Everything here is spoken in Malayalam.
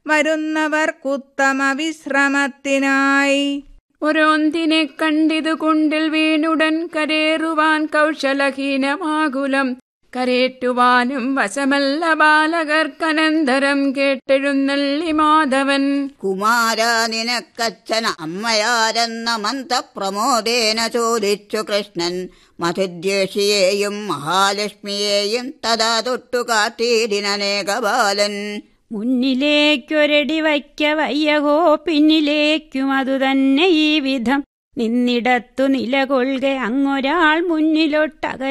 വരുന്നവർക്കുത്തമ വിശ്രമത്തിനായി ഒരോന്തിനെ കണ്ടിതു കുണ്ടിൽ വീണുടൻ കരേറുവാൻ കൗശലഹീനമാകുലം കരേറ്റുവാനും വശമല്ല ബാലകർക്കനന്തരം കേട്ടെഴുന്നള്ളി മാധവൻ കുമാര നിനക്കച്ഛന അമ്മയാരെന്ന മന്ത്രപ്രമോദേന ചോദിച്ചു കൃഷ്ണൻ മധുദ്വേഷിയെയും മഹാലക്ഷ്മിയെയും തഥാ തൊട്ടുകാട്ടിയിടിനേക ബാലൻ മുന്നിലേക്കൊരടി വയ്ക്ക വയ്യകോ പിന്നിലേക്കും അതുതന്നെ ഈ വിധം നിന്നിടത്തു നിലകൊള്ളുക അങ്ങൊരാൾ മുന്നിലൊട്ടകൽ